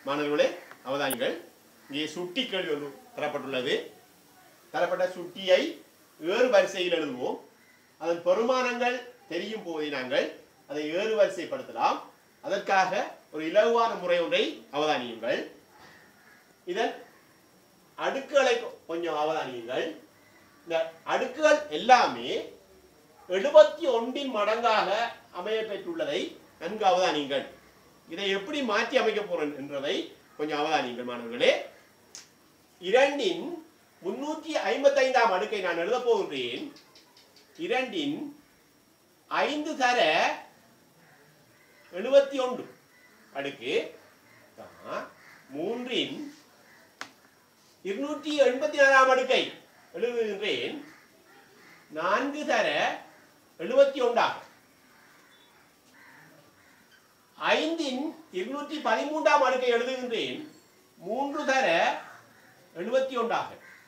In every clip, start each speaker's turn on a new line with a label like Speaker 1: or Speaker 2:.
Speaker 1: மாணவர்களே அவதானிகள் இங்கே சுட்டி கேள்வி ஒன்று தரப்பட்டுள்ளது தரப்பட்ட சுட்டியை ஏறு வரிசையில் எழுதுவோம் அதன் பெருமானங்கள் தெரியும் போதே நாங்கள் அதை ஏறு வரிசைப்படுத்தலாம் அதற்காக ஒரு இலகுவான முறை ஒன்றை அவதானியுங்கள் இதன் அடுக்குகளை கொ- கொஞ்சம் அவதானியுங்கள் இந்த அடுக்குகள் எல்லாமே எழுபத்தி ஒன்றின் மடங்காக அமைய பெற்றுள்ளதை நன்கு அவதானியுங்கள் இதை எப்படி மாற்றி அமைக்க போறேன் என்றதை கொஞ்சம் அவதானியுங்கள் மாணவர்களே இரண்டின் முன்னூற்றி ஐம்பத்தைந்தாம் அடுக்கை நான் எழுதப் போகின்றேன் இரண்டின் ஐந்து தர எழுபத்தி ஒன்று அடுக்கு ஆ, மூன்றின் இருநூற்றி எண்பத்தி நாலாம் அடுக்கை எழுதுகின்றேன் நான்கு தர எழுபத்தி ஒன்றாக ஐந்தின் இருநூற்றி பதிமூன்றாம் அடுக்கை எழுதுகின்றேன் மூன்று தர எழுபத்தி ஒன்றாக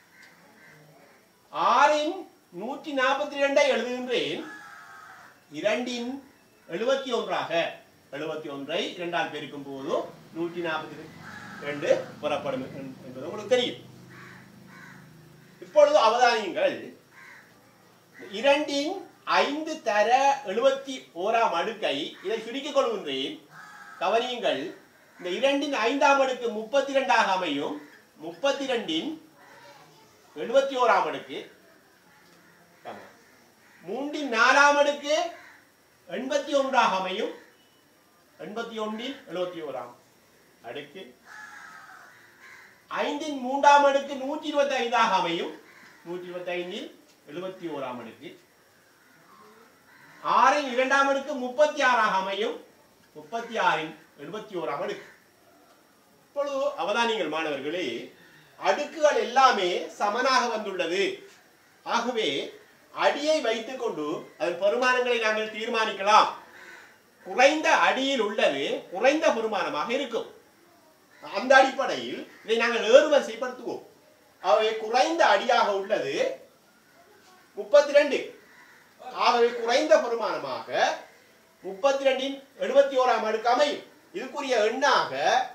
Speaker 1: ஆறின் நூற்றி நாற்பத்தி ரெண்டை எழுதுகின்றேன் இரண்டின் எழுபத்தி ஒன்றாக எழுபத்தி ஒன்றை இரண்டால் பெருக்கும் போது நூற்றி நாற்பத்தி ரெண்டு புறப்படும் என்- என்பது உங்களுக்கு தெரியும் இப்பொழுது அவதானியுங்கள் இரண்டின் ஐந்து தர எழுபத்தி ஓராம் அடுக்கை இதை சுருக்கிக் கொள்கின்றேன் கவனியுங்கள் இந்த இரண்டின் ஐந்தாம் அடுக்கு முப்பத்தி ரெண்டாக அமையும் முப்பத்தி ரெண்டின் எழுபத்தி ஓராம் அடுக்கு ஆமா. மூன்றின் நாலாம் அடுக்கு எண்பத்தி ஒன்றாக அமையும் எண்பத்தி ஒன்றில் எழுபத்தி ஓராம் அடுக்கு ஐந்தின் மூன்றாம் அடுக்கு நூற்றி இருபத்தி ஐந்தாக அமையும் நூற்றி இருபத்தி ஐந்தில் எழுபத்தி ஓராம் அடுக்கு ஆறின் இரண்டாம் அடுக்கு முப்பத்தி ஆறாக அமையும் முப்பத்தி ஆறின் எழுபத்தி ஓராம் அடுக்கு இப்பொழுது அவதானிங்கள் மாணவர்களே அடுக்குகள் எல்லாமே சமனாக வந்துள்ளது ஆகவே அடியை வைத்துக்கொண்டு அதன் பெருமானங்களை நாங்கள் தீர்மானிக்கலாம் குறைந்த அடியில் உள்ளது குறைந்த பெருமானமாக இருக்கும் அந்த அடிப்படையில் இதை நாங்கள் ஏறுவரிசைப்படுத்துவோம் ஆகவே குறைந்த அடியாக உள்ளது முப்பத்தி ரெண்டு ஆகவே குறைந்த பெருமானமாக முப்பத்தி ரெண்டின் எழுபத்தி ஓராம் அடுக்கு அமையும் இதுக்குரிய எண்ணாக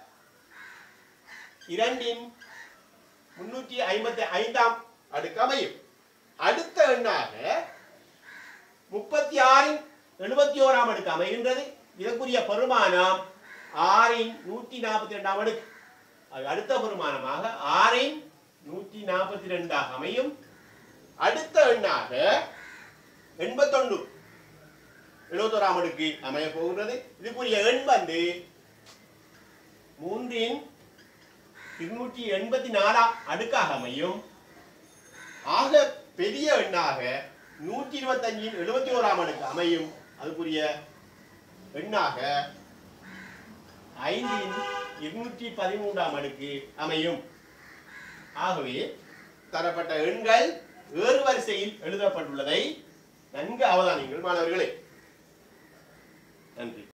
Speaker 1: இரண்டின் முன்னூற்றி ஐம்பத்தி ஐந்தாம் அடுக்கு அமையும் அடுத்த எண்ணாக முப்பத்தி ஆறின் எழுபத்தி ஓராம் அடுக்கு அமைகின்றது இதற்குரிய பெருமானம் ஆறின் நூற்றி நாற்பத்தி ரெண்டாம் அடுக்கு அது அடுத்த பெருமானமாக ஆறின் நூற்றி நாற்பத்தி ரெண்டாக அமையும் அடுத்த எண்ணாக எண்பத்தொன்று எழுபத்தோராம் அடுக்கு அமைய போகின்றது இதுக்குரிய எண் வந்து மூன்றின் இருநூற்றி எண்பத்தி நாலாம் அடுக்காக அமையும் ஆக பெரிய எண்ணாக நூற்றி இருபத்தஞ்சின் எழுபத்தி ஓராம் அடுக்கு அமையும் அதுக்குரிய எண்ணாக ஐந்தின் இருநூற்றி பதிமூன்றாம் அடுக்கு அமையும் ஆகவே தரப்பட்ட எண்கள் வேறு வரிசையில் எழுதப்பட்டுள்ளதை நன்கு அவதானியுங்கள் மாணவர்களே நன்றி